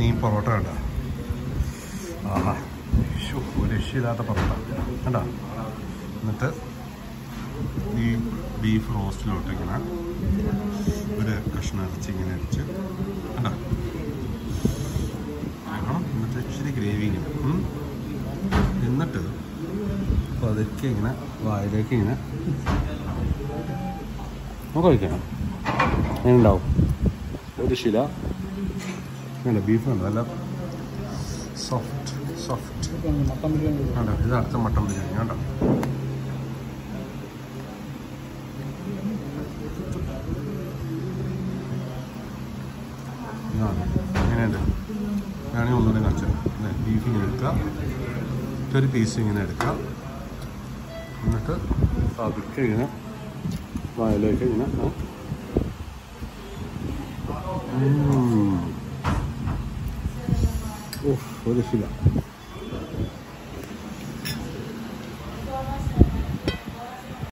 നെയ് പൊറോട്ട കണ്ട ആഹാ ശ്ശോ, ഒരു രക്ഷയില്ലാത്ത പൊറോട്ട കണ്ട എന്നിട്ട് ഈ ബീഫ് റോസ്റ്റിലോട്ട് ഇങ്ങനെ ഒരു കഷ്ണം ഇറച്ചി ഇങ്ങനെ അടിച്ച് കണ്ട വേണം എന്നിട്ട് ഇച്ചിരി ഗ്രേവി ഇങ്ങനെ ഉം. എന്നിട്ട് പതുക്കെ ഇങ്ങനെ വായിലേക്ക് ഇങ്ങനെ നമുക്ക് കഴിക്കണം അങ്ങനെ ഉണ്ടാവും ഒരു ശില വേണ്ട ബീഫ് ഉണ്ട് നല്ല സോഫ്റ്റ് സോഫ്റ്റ് മട്ടൻ ബിരിയാണി വേണ്ട ഇത് അടുത്ത മട്ടൻ ബിരിയാണി വേണ്ട ഇതാണ് എങ്ങനെയുണ്ട് ഞാനീ ഒന്നുകൂടെ കാണിച്ചത് ബീഫ് ഇങ്ങനെ എടുക്കുക ഒരു പീസ് ഇങ്ങനെ എടുക്കുക എന്നിട്ട് പതുക്കെ ഇങ്ങനെ വായിലേക്ക് ഇങ്ങനെ ആ. ഉം. ഉഫ്, ഒരു ശില